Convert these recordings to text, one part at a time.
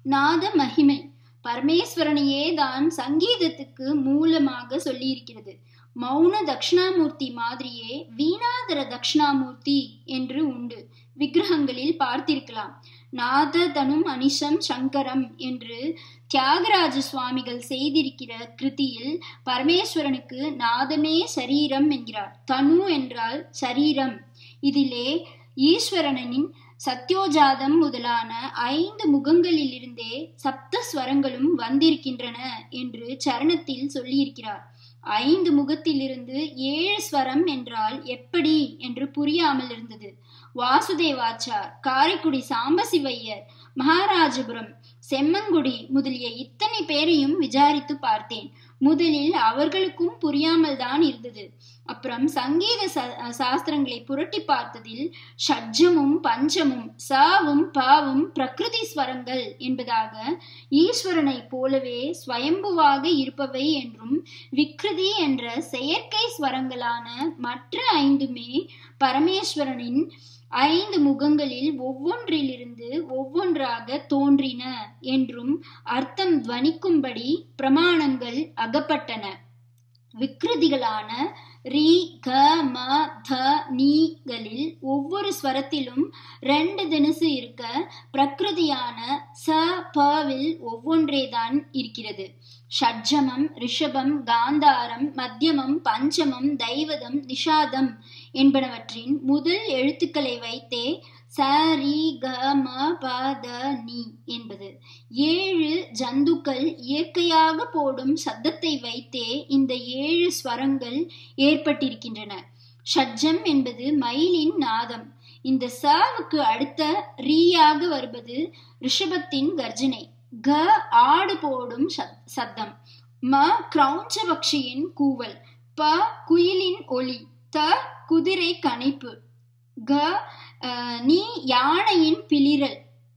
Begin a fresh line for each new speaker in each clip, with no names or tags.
நாத மகிமை பரமேஸ்வரனையே தான் சங்கீதத்துக்கு மூலமாக சொல்லியிருக்கிறது மௌன தட்சிணாமூர்த்தி மாதிரியே வீணாதர தட்சிணாமூர்த்தி என்று உண்டு விக்கிரகங்களில் பார்த்திருக்கலாம் நாத தனும் அனிஷம் சங்கரம் என்று தியாகராஜ சுவாமிகள் செய்திருக்கிற கிருதியில் பரமேஸ்வரனுக்கு நாதமே சரீரம் என்கிறார் தனு என்றால் சரீரம் இதிலே ஈஸ்வரனின் சத்யோஜாதம் முதலான ஐந்து முகங்களிலிருந்தே சப்த ஸ்வரங்களும் வந்திருக்கின்றன என்று சரணத்தில் சொல்லியிருக்கிறார் ஐந்து முகத்திலிருந்து ஏழு ஸ்வரம் என்றால் எப்படி என்று புரியாமல் இருந்தது வாசுதேவாச்சார் காரைக்குடி சாம்பசிவையர் மகாராஜபுரம் செம்மங்குடி முதலிய இத்தனை பேரையும் விசாரித்து பார்த்தேன் முதலில் அவர்களுக்கும் புரியாமல் தான் இருந்தது அப்புறம் சங்கீத சாஸ்திரங்களை புரட்டி பார்த்ததில் ஷட்ஜமும் பஞ்சமும் சாவும் பாவும் பிரகிருதி ஸ்வரங்கள் என்பதாக ஈஸ்வரனை போலவே ஸ்வயம்புவாக இருப்பவை என்றும் விக்ருதி என்ற செயற்கை ஸ்வரங்களான மற்ற ஐந்துமே பரமேஸ்வரனின் ஐந்து முகங்களில் ஒவ்வொன்றிலிருந்து ஒவ்வொன்றாக தோன்றின என்றும் அர்த்தம் துவனிக்கும்படி பிரமாணங்கள் அகப்பட்டன விக்ருதிகளான ரி க ம த நீகளில் ஒவ்வொரு ஸ்வரத்திலும் ரெண்டு தினசு இருக்க பிரகிருதியான ச பவில் ஒவ்வொன்றேதான் இருக்கிறது ஷட்ஜமம் ரிஷபம் காந்தாரம் மத்தியமம் பஞ்சமம் தைவதம் நிஷாதம் என்பனவற்றின் முதல் எழுத்துக்களை வைத்தே ச ரி க ம ப த நி என்பது ஏழு ஜந்துக்கள் இயற்கையாக போடும் சத்தத்தை வைத்தே இந்த ஏழு ஸ்வரங்கள் ஏற்பட்டிருக்கின்றன ஷட்ஜம் என்பது மயிலின் நாதம் இந்த சாவுக்கு அடுத்த ரீயாக வருவது ரிஷபத்தின் கர்ஜனை க ஆடு போடும் சத்தம் ம கிரௌஞ்ச பக்ஷியின் கூவல் ப குயிலின் ஒளி த குதிரை கணிப்பு க நீ யானையின் பிளிரல்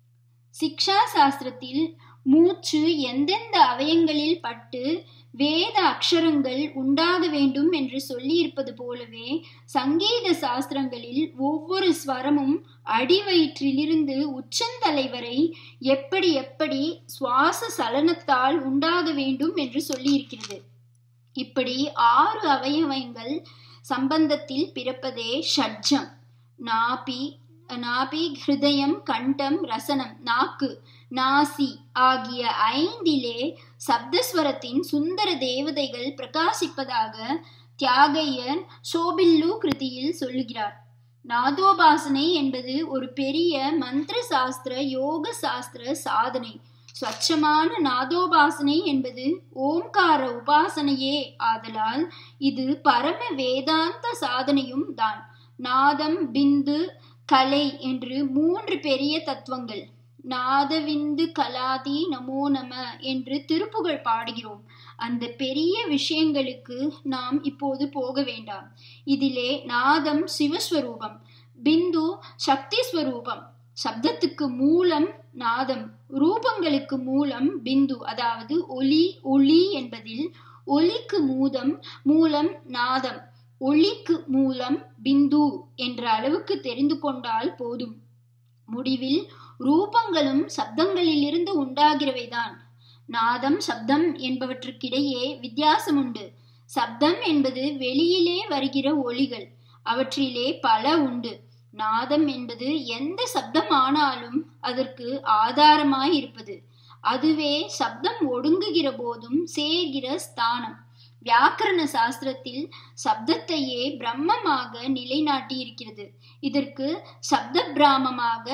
சிக்ஷா சாஸ்திரத்தில் மூச்சு எந்தெந்த அவயங்களில் பட்டு வேத அக்ஷரங்கள் உண்டாக வேண்டும் என்று சொல்லியிருப்பது போலவே சங்கீத சாஸ்திரங்களில் ஒவ்வொரு ஸ்வரமும் அடிவயிற்றிலிருந்து உச்சந்தலை வரை எப்படி எப்படி சுவாச சலனத்தால் உண்டாக வேண்டும் என்று சொல்லியிருக்கிறது இப்படி ஆறு அவயவங்கள் சம்பந்தத்தில் பிறப்பதே ஷட்ஜம் நாபி நாபி ஹிருதயம் கண்டம் ரசனம் நாக்கு நாசி ஆகிய ஐந்திலே சப்தஸ்வரத்தின் சுந்தர தேவதைகள் பிரகாசிப்பதாக தியாகையர் சோபில்லு கிருதியில் சொல்லுகிறார் நாதோபாசனை என்பது ஒரு பெரிய மந்திர சாஸ்திர யோக சாஸ்திர சாதனை ஸ்வச்சமான நாதோபாசனை என்பது ஓம்கார உபாசனையே ஆதலால் இது பரம வேதாந்த சாதனையும் தான் நாதம் பிந்து கலை என்று மூன்று பெரிய தத்துவங்கள் நாதவிந்து கலாதி நமோ நம என்று திருப்புகழ் பாடுகிறோம் அந்த பெரிய விஷயங்களுக்கு நாம் இப்போது போக வேண்டாம் இதிலே நாதம் சிவஸ்வரூபம் பிந்து சக்தி ஸ்வரூபம் சப்தத்துக்கு மூலம் நாதம் ரூபங்களுக்கு மூலம் பிந்து அதாவது ஒலி ஒளி என்பதில் ஒலிக்கு மூதம் மூலம் நாதம் ஒளிக்கு மூலம் பிந்து என்ற அளவுக்கு தெரிந்து கொண்டால் போதும் முடிவில் ரூபங்களும் சப்தங்களிலிருந்து உண்டாகிறவைதான் நாதம் சப்தம் என்பவற்றுக்கிடையே வித்தியாசம் உண்டு சப்தம் என்பது வெளியிலே வருகிற ஒளிகள் அவற்றிலே பல உண்டு நாதம் என்பது எந்த சப்தம் ஆனாலும் அதற்கு ஆதாரமாய் இருப்பது அதுவே சப்தம் ஒடுங்குகிற போதும் சேர்கிற ஸ்தானம் வியாக்கரண சாஸ்திரத்தில் சப்தத்தையே பிரம்மமாக நிலைநாட்டி இருக்கிறது இதற்கு சப்த பிராமமாக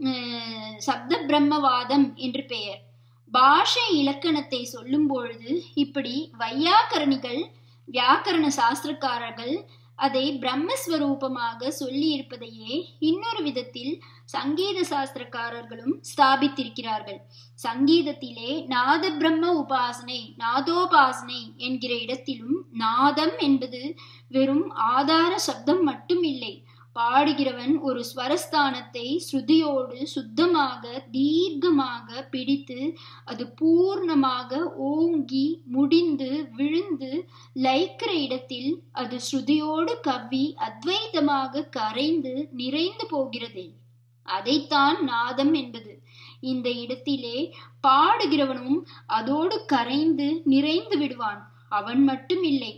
சப்த பிரம்மவாதம் என்று பெயர் பாஷை இலக்கணத்தை சொல்லும் பொழுது இப்படி வையாக்கரணிகள் வியாக்கரண சாஸ்திரக்காரர்கள் அதை பிரம்மஸ்வரூபமாக சொல்லி இருப்பதையே இன்னொரு விதத்தில் சங்கீத சாஸ்திரக்காரர்களும் ஸ்தாபித்திருக்கிறார்கள் சங்கீதத்திலே நாத பிரம்ம உபாசனை நாதோபாசனை என்கிற இடத்திலும் நாதம் என்பது வெறும் ஆதார சப்தம் மட்டும் இல்லை பாடுகிறவன் ஒரு ஸ்வரஸ்தானத்தை ஸ்ருதியோடு சுத்தமாக தீர்க்கமாக பிடித்து அது பூர்ணமாக ஓங்கி முடிந்து விழுந்து லைக்கிற இடத்தில் அது ஸ்ருதியோடு கவ்வி அத்வைதமாக கரைந்து நிறைந்து போகிறதே அதைத்தான் நாதம் என்பது இந்த இடத்திலே பாடுகிறவனும் அதோடு கரைந்து நிறைந்து விடுவான் அவன் மட்டும் இல்லை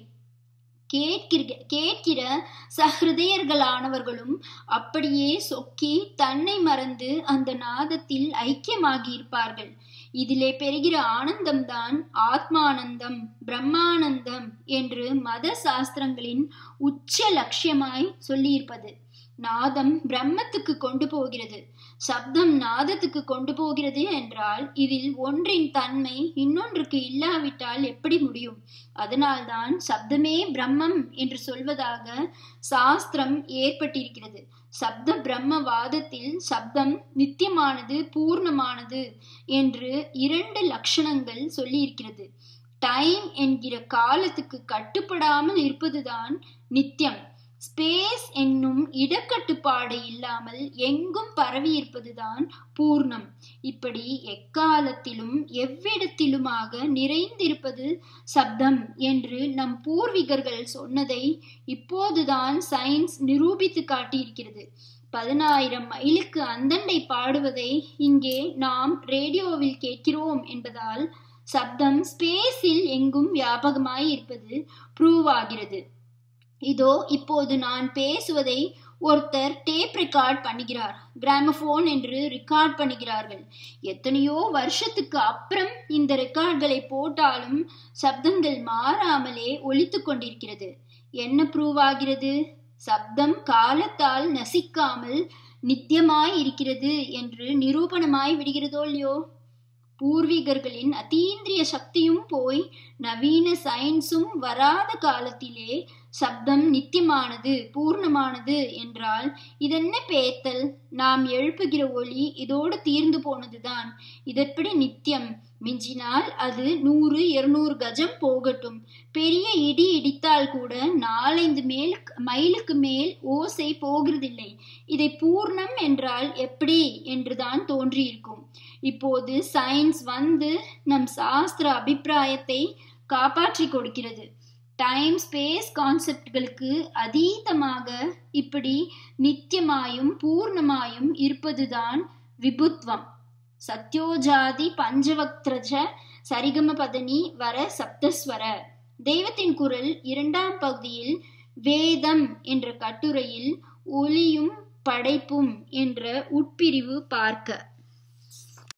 கேட்கிற கேட்கிற சஹிருதயர்களானவர்களும் அப்படியே சொக்கி தன்னை மறந்து அந்த நாதத்தில் ஐக்கியமாகி இருப்பார்கள் இதிலே பெறுகிற ஆனந்தம்தான் ஆத்மானந்தம் பிரம்மானந்தம் என்று மத சாஸ்திரங்களின் உச்ச லட்சியமாய் சொல்லியிருப்பது நாதம் பிரம்மத்துக்கு கொண்டு போகிறது சப்தம் நாதத்துக்கு கொண்டு போகிறது என்றால் இதில் ஒன்றின் தன்மை இன்னொன்றுக்கு இல்லாவிட்டால் எப்படி முடியும் அதனால்தான் சப்தமே பிரம்மம் என்று சொல்வதாக சாஸ்திரம் ஏற்பட்டிருக்கிறது சப்த பிரம்ம வாதத்தில் சப்தம் நித்தியமானது பூர்ணமானது என்று இரண்டு லட்சணங்கள் சொல்லியிருக்கிறது டைம் என்கிற காலத்துக்கு கட்டுப்படாமல் இருப்பதுதான் நித்தியம் ஸ்பேஸ் என்னும் இடக்கட்டுப்பாடு இல்லாமல் எங்கும் பரவி இருப்பதுதான் பூர்ணம் இப்படி எக்காலத்திலும் எவ்விடத்திலுமாக நிறைந்திருப்பது சப்தம் என்று நம் பூர்வீகர்கள் சொன்னதை இப்போதுதான் சயின்ஸ் நிரூபித்து காட்டியிருக்கிறது பதினாயிரம் மைலுக்கு அந்தண்டை பாடுவதை இங்கே நாம் ரேடியோவில் கேட்கிறோம் என்பதால் சப்தம் ஸ்பேஸில் எங்கும் வியாபகமாய் இருப்பது ப்ரூவ் ஆகிறது இதோ இப்போது நான் பேசுவதை ஒருத்தர் டேப் ரெக்கார்ட் பண்ணுகிறார் கிராமபோன் என்று ரெக்கார்ட் பண்ணுகிறார்கள் எத்தனையோ வருஷத்துக்கு அப்புறம் இந்த ரெக்கார்ட்களை போட்டாலும் சப்தங்கள் மாறாமலே ஒலித்து கொண்டிருக்கிறது என்ன ப்ரூவ் ஆகிறது சப்தம் காலத்தால் நசிக்காமல் நித்தியமாய் இருக்கிறது என்று நிரூபணமாய் விடுகிறதோ இல்லையோ பூர்வீகர்களின் அதீந்திரிய சக்தியும் போய் நவீன சயின்ஸும் வராத காலத்திலே சப்தம் நித்தியமானது பூர்ணமானது என்றால் இதென்ன பேத்தல் நாம் எழுப்புகிற ஒளி இதோடு தீர்ந்து போனதுதான் இதற்படி நித்தியம் மிஞ்சினால் அது நூறு இருநூறு கஜம் போகட்டும் பெரிய இடி இடித்தால் கூட நாலைந்து மேல் மைலுக்கு மேல் ஓசை போகிறதில்லை இதை பூர்ணம் என்றால் எப்படி என்றுதான் தோன்றியிருக்கும் இப்போது சயின்ஸ் வந்து நம் சாஸ்திர அபிப்பிராயத்தை காப்பாற்றி கொடுக்கிறது டைம் ஸ்பேஸ் கான்செப்ட்களுக்கு அதீதமாக இப்படி நித்தியமாயும் பூர்ணமாயும் இருப்பதுதான் விபுத்வம் சத்யோஜாதி பஞ்சவக்திரஜ சரிகம பதனி வர சப்தஸ்வர தெய்வத்தின் குரல் இரண்டாம் பகுதியில் வேதம் என்ற கட்டுரையில் ஒளியும் படைப்பும் என்ற உட்பிரிவு பார்க்க